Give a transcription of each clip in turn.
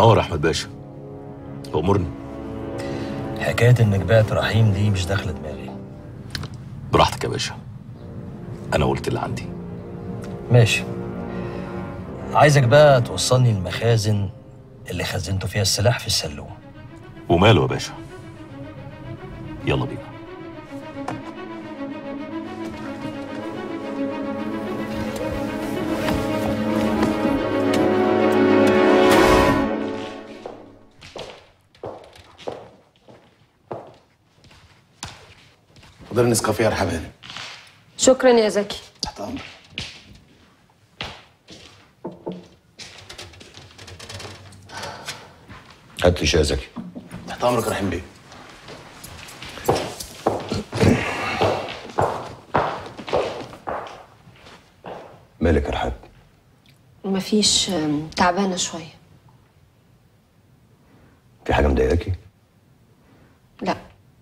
تنور يا احمد باشا امرني حكايه انك بعت رحيم دي مش داخله دماغي براحتك يا باشا انا قلت اللي عندي ماشي عايزك بقى توصلني المخازن اللي خزنتوا فيها السلاح في السلوم وماله يا باشا يلا بينا فضل نسكافيه يا رحباني شكرا يا زكي تحت امرك هات لي شاي زكي تحت امرك يا رحيم بيه مالك يا رحاب مفيش أم، تعبانة شوية في حاجه مضايقاكي لا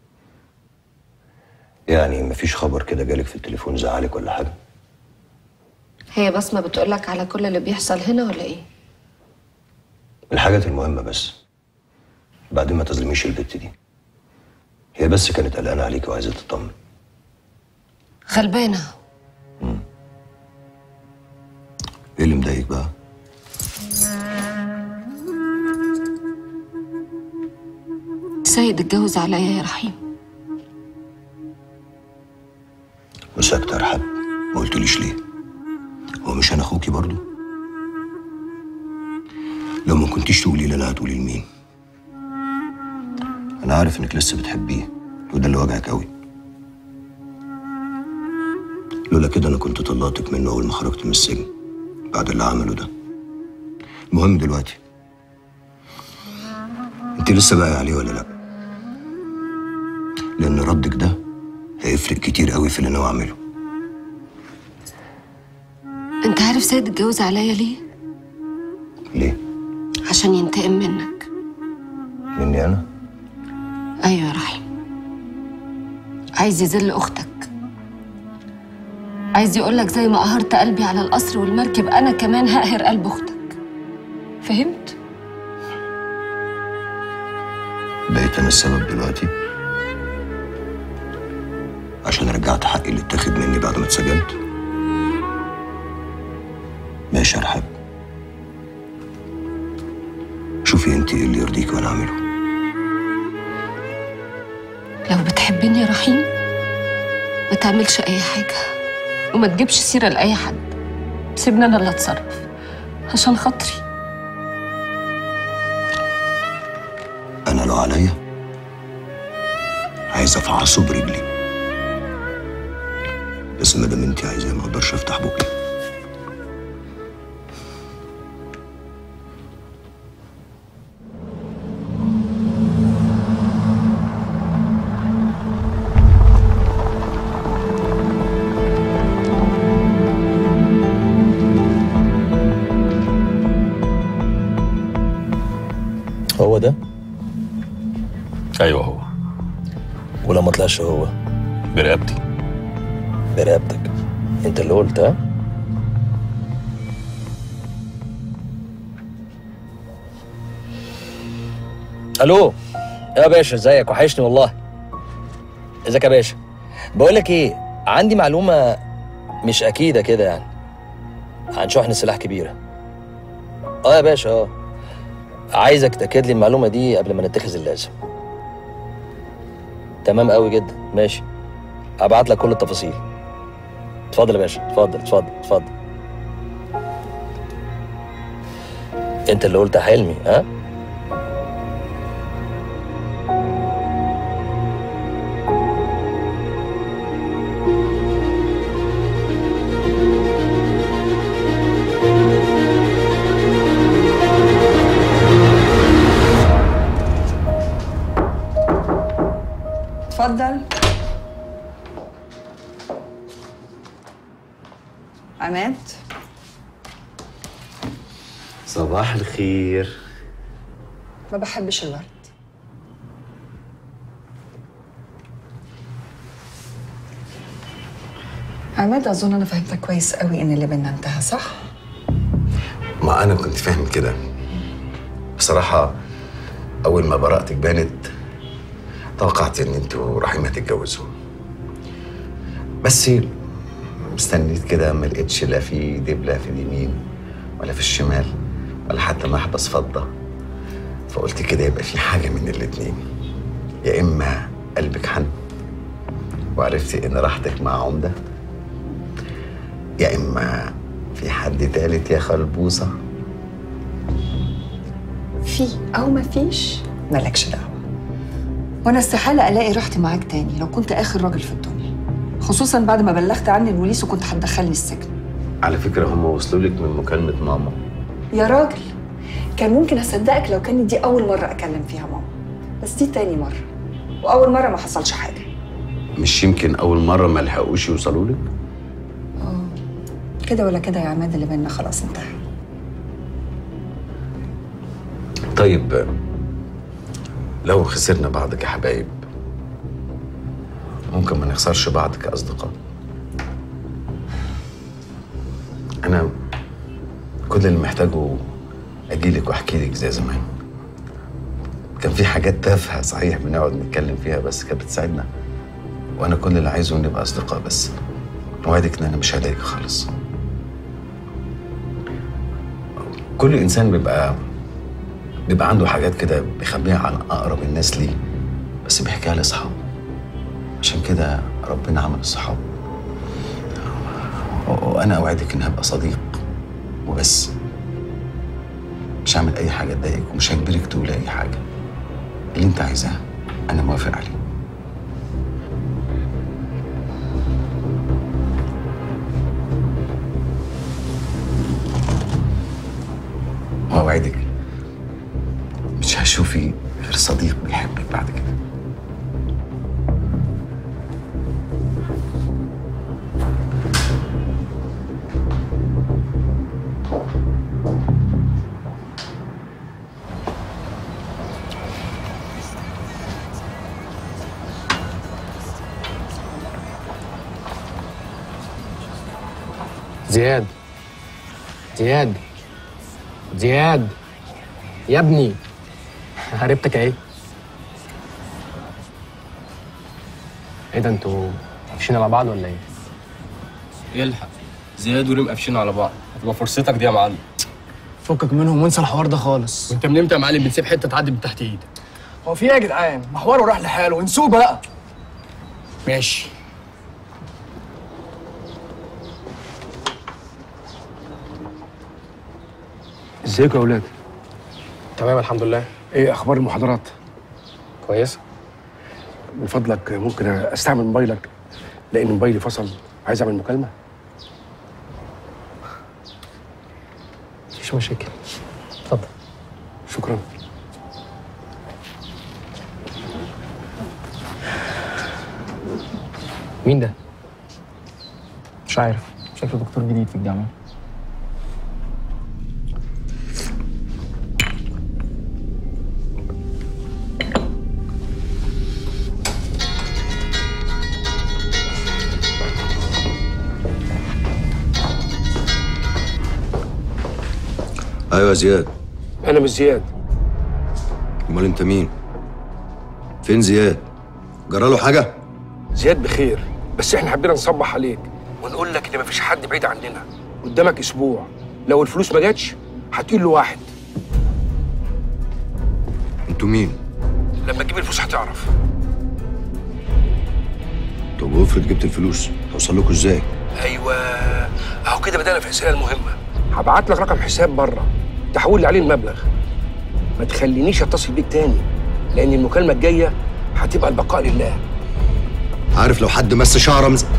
يعني مفيش خبر كده جالك في التليفون زعلك ولا حاجه هي بسمة بتقولك على كل اللي بيحصل هنا ولا ايه الحاجات المهمه بس بعدين ما تظلميش البت دي هي بس كانت قلقانه عليك وعايزه تطمن غلبانة ايه اللي مضايقك بقى سيد اتجوز عليا يا رحيم وساكته يا رحاب ما قلتليش ليه هو مش انا اخوكي برضو لو ما كنتيش تقولي لي انا هتقولي لمين انا عارف انك لسه بتحبيه وده اللي وجعك قوي لولا كده انا كنت طلقتك منه اول ما خرجت من السجن بعد اللي عمله ده المهم دلوقتي انت لسه باقي عليه ولا لا لان ردك ده هيفرق كتير قوي في اللي ناوي اعمله انت عارف سيد اتجوز عليا ليه ليه عشان ينتقم منك مني انا ايوه يا رحيم عايز يذل اختك عايز يقولك زي ما قهرت قلبي على القصر والمركب انا كمان هقهر قلب اختك فهمت بقيت انا السبب دلوقتي عشان رجعت حقي اللي اتاخد مني بعد ما اتسجنت ماشي يا رحاب شوفي انت ايه اللي يرضيك وانا اعمله لو بتحبني يا رحيم ما تعملش اي حاجه وما تجيبش سيره لاي حد سيبني انا اللي اتصرف عشان خاطري انا لو عليا عايز افعصه برجلي بس ما دام انت عايزاه ما اقدرش افتح بوقي هو ده ايوه هو ولا ما طلعش هو برقبتي برقبتك انت اللي قلت ها الو يا باشا ازيك وحشني والله ازيك يا باشا بقول لك ايه عندي معلومه مش اكيده كده يعني عن شحن سلاح كبيره اه يا باشا اه عايزك تاكد لي المعلومه دي قبل ما نتخذ اللازم تمام قوي جدا ماشي ابعت لك كل التفاصيل اتفضل يا باشا اتفضل اتفضل اتفضل انت اللي قلت يا حلمي ها اتفضل عماد صباح الخير ما بحبش الورد عماد اظن انا فهمتك كويس قوي ان اللي بينا انتهى صح ما انا كنت فاهم كده بس بصراحة أول ما براءتك بانت توقعت إن أنتوا ورحيم هتتجوزوا بس استنيت كده ما لقيتش لا في دبلة في اليمين ولا في الشمال ولا حتى محبس فضة فقلت كده يبقى في حاجة من الاتنين يا إما قلبك حن وعرفتي إن راحتك مع عمدة يا إما في حد تالت يا خلبوصة في او ما فيش مالكش دعوه وانا استحاله الاقي راحتي معاك تاني لو كنت اخر راجل في الدنيا خصوصا بعد ما بلغت عني البوليس وكنت هتدخلني السجن على فكرة هم وصلوا لك من مكالمة ماما يا راجل كان ممكن اصدقك لو كانت دي اول مره اكلم فيها ماما بس دي تاني مره واول مره ما حصلش حاجه مش يمكن أول مرة ما لحقوش يوصلوا لك كده ولا كده يا عماد اللي بينا خلاص انتهى طيب لو خسرنا بعض كحبايب ممكن ما نخسرش بعض كأصدقاء أنا كل اللي محتاجه أجيلك وأحكي لك زي زمان كان في حاجات تافهة صحيح بنقعد نتكلم فيها بس كانت بتساعدنا وأنا كل اللي عايزه نبقى أصدقاء بس أوعدك إن أنا مش هضايقك خالص كل إنسان بيبقى بيبقى عنده حاجات كده بيخبيها عن أقرب الناس ليه بس بيحكيها لأصحابه عشان كده ربنا عمل الصحاب و- وأنا أوعدك إني هبقى صديق وبس مش هعمل أي حاجة تضايقك ومش هجبرك تقولي أي حاجة اللي أنت عايزاه أنا موافق عليه وأوعدك مش هشوفي غير صديق بيحبك بعد كده زياد زياد زياد يا ابني هربتك اهي ايه ده انتوا قافشين على بعض ولا ايه؟ الحق زياد وريم قافشين على بعض هتبقى فرصتك دي يا معلم فكك منهم وانسى الحوار ده خالص وانت من امتى يا معلم بتسيب حته تعدي من تحت ايدك هو في ايه يا جدعان محوره راح لحاله انسوه بقى ماشي ازيكم يا اولاد تمام الحمد لله ايه اخبار المحاضرات كويس من فضلك ممكن استعمل موبايلك لان موبايلي فصل عايز اعمل مكالمه مفيش مشاكل اتفضل شكرا مين ده؟ مش عارف شكله دكتور جديد في الجامعة ايوه يا زياد انا مش زياد امال انت مين فين زياد جرى له حاجه زياد بخير بس احنا حبينا نصبح عليك ونقول لك ان مفيش حد بعيد عننا قدامك اسبوع لو الفلوس ما جاتش هتقول له واحد انتوا مين لما تجيب الفلوس هتعرف طب وافرض جبت الفلوس توصل لكم ازاي ايوه اهو كده بدأنا في الاسئله المهمه هبعت لك رقم حساب بره تحول لي عليه المبلغ ما تخلينيش اتصل بيك تاني لان المكالمه الجايه هتبقى البقاء لله عارف لو حد مس شعره مز...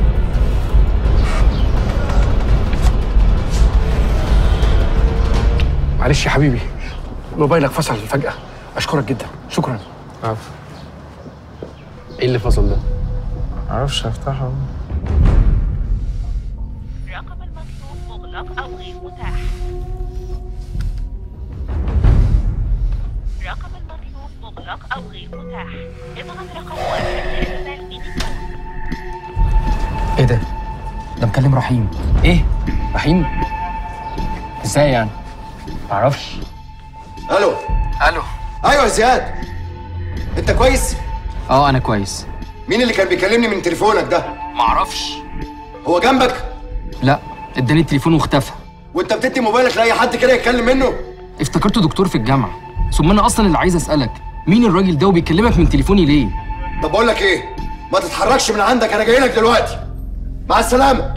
معلش يا حبيبي موبايلك فصل فجاه اشكرك جدا شكرا عفو ايه اللي فصل ده؟ معرفش هفتحه رقم المطلوب مغلق أو غير متاح رقم المطلوب مغلق أو غير متاح اضغط رقم واحد لإرسال ميني ايه ده؟ ده مكلم رحيم ايه؟ رحيم؟ ازاي يعني؟ معرفش الو الو ايوه يا زياد انت كويس اه انا كويس مين اللي كان بيكلمني من تليفونك ده معرفش هو جنبك لا اداني التليفون واختفى وانت بتدي موبايلك لاي حد كده يتكلم منه افتكرته دكتور في الجامعه ثم انا اصلا اللي عايز اسالك مين الراجل ده وبيكلمك من تليفوني ليه طب بقول لك ايه ما تتحركش من عندك انا جاي لك دلوقتي مع السلامه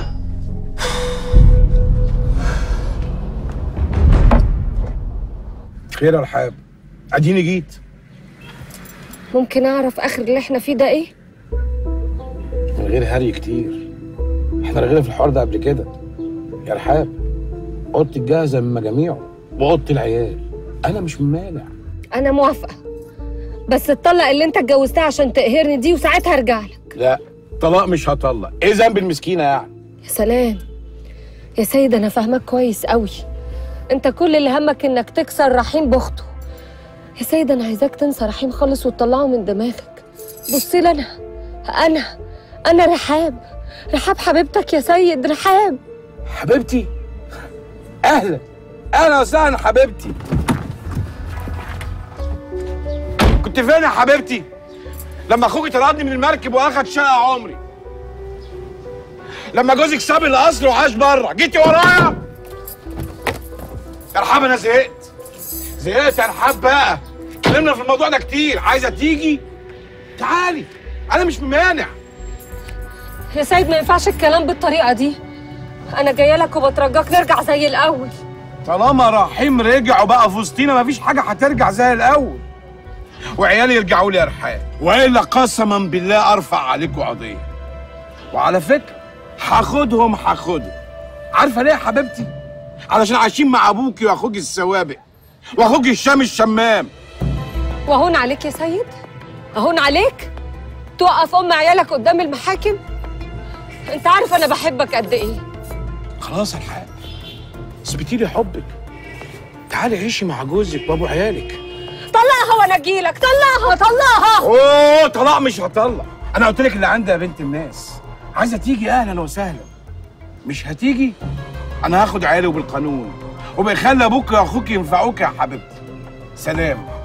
خير يا رحاب اديني جيت ممكن اعرف اخر اللي احنا فيه ده ايه من غير هري كتير احنا رغينا في الحوار ده قبل كده يا رحاب اوضتي الجاهزه من مجاميعه واوضه العيال انا مش مانع انا موافقه بس تطلق اللي انت اتجوزتها عشان تقهرني دي وساعتها ارجع لك لا طلاق مش هطلق ايه ذنب المسكينه يعني يا سلام يا سيد انا فاهمك كويس قوي انت كل اللي همك انك تكسر رحيم باخته يا سيد انا عايزاك تنسى رحيم خالص وتطلعه من دماغك بصي لي انا انا انا رحاب رحاب حبيبتك يا سيد رحاب حبيبتي اهلا اهلا وسهلا حبيبتي كنت فين يا حبيبتي لما اخوك طردني من المركب واخد شقه عمري لما جوزك ساب القصر وعاش بره جيتي ورايا يا رحاب انا زهقت زهقت يا رحاب بقى اتكلمنا في الموضوع ده كتير عايزه تيجي تعالي انا مش ممانع يا سيد ما ينفعش الكلام بالطريقه دي انا جايه لك وبترجاك نرجع زي الاول طالما رحيم رجع وبقى في وسطينا مفيش حاجه هترجع زي الاول وعيالي يرجعوا لي يا رحاب والا قسما بالله ارفع عليكم قضيه وعلى فكره هاخدهم هاخدهم عارفه ليه يا حبيبتي علشان عايشين مع ابوكي واخوك السوابق واخوك الشام الشمام وهون عليك يا سيد اهون عليك توقف ام عيالك قدام المحاكم انت عارف انا بحبك قد ايه خلاص يا رحاب اثبتي لي حبك تعالي عيشي مع جوزك وابو عيالك طلقها وانا اجيلك طلقها طلقها اوه طلاق مش هطلع انا قلت لك اللي عندي يا بنت الناس عايزه تيجي اهلا وسهلا مش هتيجي انا هاخد عيالي بالقانون وبيخلي ابوك واخوك ينفعوك يا حبيبتي سلام